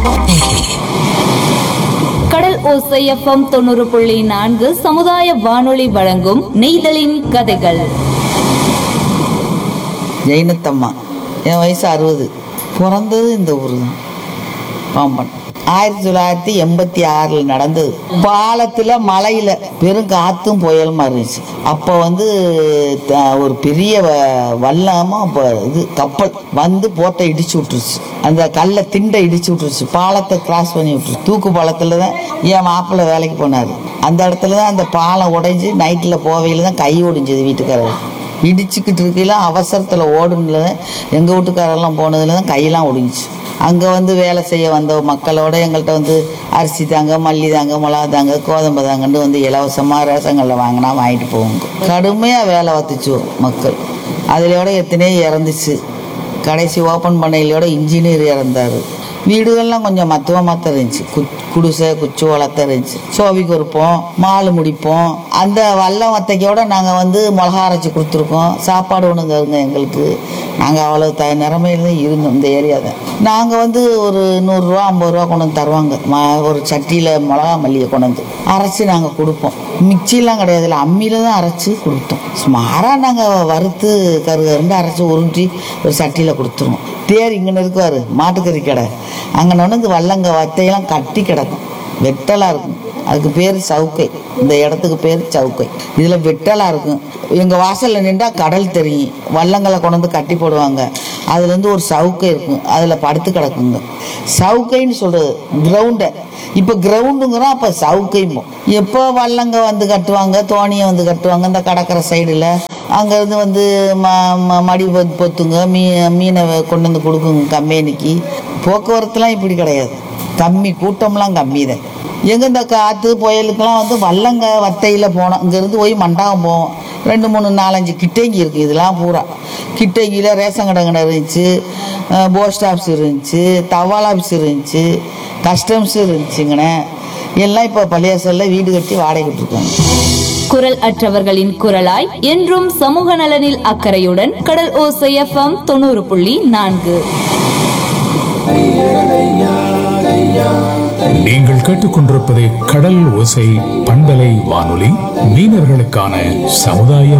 கடல் ஓசை எஃப்எம் தொண்ணூறு புள்ளி நான்கு சமுதாய வானொலி வழங்கும் நெய்தலின் கதைகள் ஜெயினத்தம்மா என் வயசு அறுபது பிறந்தது இந்த ஊர் தான் பாம்பன் ஆயிரத்தி தொள்ளாயிரத்தி எண்பத்தி ஆறில் நடந்தது பாலத்தில் மலையில் பெரும் காற்றும் புயலுமா இருந்துச்சு அப்போ வந்து த- ஒரு பெரிய வ- வல்லமா அப்போ இது கப்பல் வந்து போட்டை இடிச்சு விட்டுருச்சு அந்த கல்லை திண்டை இடிச்சு விட்டுருச்சு பாலத்தை கிராஸ் பண்ணி விட்டுருச்சு தூக்கு பாலத்தில் தான் என் மாப்பிள்ளை வேலைக்கு போனார் அந்த இடத்துல தான் அந்த பாலம் உடைஞ்சு நைட்டில் போவையில் தான் கை ஒடிஞ்சது வீட்டுக்காரர் இடிச்சுக்கிட்டு இருக்கையில அவசரத்தில் ஓடுனதுல எங்கள் வீட்டுக்காரெல்லாம் போனதுல தான் கையெல்லாம் ஒடிஞ்சுச்சு அங்கே வந்து வேலை செய்ய வந்த மக்களோட எங்கள்கிட்ட வந்து அரிசி தாங்க மல்லி தாங்க மிளகா தாங்க கோதம்பு தாங்கன்னு வந்து இலவசமாக ரேஷங்களில் வாங்கினா வாங்கிட்டு போவாங்க கடுமையாக வேலை பார்த்துச்சு மக்கள் அதிலோட எத்தனையோ இறந்துச்சு கடைசி ஓப்பன் பண்ணையிலோட இன்ஜினியர் இறந்தார் வீடுகள்லாம் கொஞ்சம் மத்துவமாக தான் இருந்துச்சு கு குடிசை குச்சி வளர்த்த இருந்துச்சு சோவி கொடுப்போம் மாலு முடிப்போம் அந்த வல்லம் வத்தைக்கோட நாங்கள் வந்து மிளகா அரைச்சி கொடுத்துருக்கோம் சாப்பாடு ஒன்றுங்க எங்களுக்கு நாங்கள் அவ்வளோ த நிறமையில தான் இருந்தோம் இந்த ஏரியா தான் நாங்கள் வந்து ஒரு நூறுரூவா ஐம்பது ரூபா கொண்டு வந்து தருவாங்க ம ஒரு சட்டியில் மிளகா மல்லியை கொண்டு வந்து அரைச்சி நாங்கள் கொடுப்போம் மிக்சிலாம் கிடையாது இல்லை அம்மியில் தான் அரைச்சி கொடுத்தோம் சுமாராக நாங்கள் வறுத்து கரு கருண்டு அரைச்சி உருட்டி ஒரு சட்டியில் கொடுத்துருவோம் தேர் இங்கே இருக்குவார் மாட்டுக்கறி கடை அங்கே நொண்டு வல்லங்க வத்தையெல்லாம் கட்டி கிடக்கும் வெட்டலாக இருக்கும் அதுக்கு பேர் சவுக்கை இந்த இடத்துக்கு பேர் சவுக்கை இதில் வெட்டலாக இருக்கும் எங்கள் வாசலில் நின்றா கடல் தெரியும் வல்லங்களை கொண்டு வந்து கட்டி போடுவாங்க அதுலேருந்து ஒரு சவுக்கை இருக்கும் அதில் படுத்து கிடக்குங்க சவுக்கைன்னு சொல்கிறது கிரவுண்டை இப்போ கிரவுண்டுங்கிறோம் அப்போ சவுக்கைம்போம் எப்போ வல்லங்க வந்து கட்டுவாங்க தோணியை வந்து கட்டுவாங்க இந்த கடற்கரை சைடில் அங்கேருந்து வந்து ம ம- மடி பொ- பொத்துங்க மீ மீனை கொண்டு வந்து கொடுக்குங்க கம்பெனிக்கு போக்குவரத்துலாம் இப்படி கிடையாது கம்மி கூட்டம்லாம் கம்மி தான் எங்க இந்த காற்று புயலுக்கெல்லாம் வந்து வல்லங்க வத்தையில் போனோம் இங்கேருந்து போய் மண்டபம் போவோம் ரெண்டு மூணு நாலஞ்சு கிட்டங்கி இருக்குது இதெல்லாம் பூரா கிட்டங்கியில் ரேஷன் கடை கடை இருந்துச்சு போஸ்ட் ஆஃபீஸ் இருந்துச்சு தபால் ஆஃபீஸ் இருந்துச்சு கஸ்டம்ஸ் இருந்துச்சுங்கண்ணே எல்லாம் இப்போ பள்ளியாசலில் வீடு கட்டி வாடகைக்கு இருக்காங்க குரல் அற்றவர்களின் குரலாய் என்றும் சமூக நலனில் அக்கறையுடன் கடல் ஓசை எஃப்எம் தொண்ணூறு புள்ளி நான்கு நீங்கள் கேட்டுக்கொண்டிருப்பது கடல் ஓசை பண்பலை வானொலி மீனவர்களுக்கான சமுதாய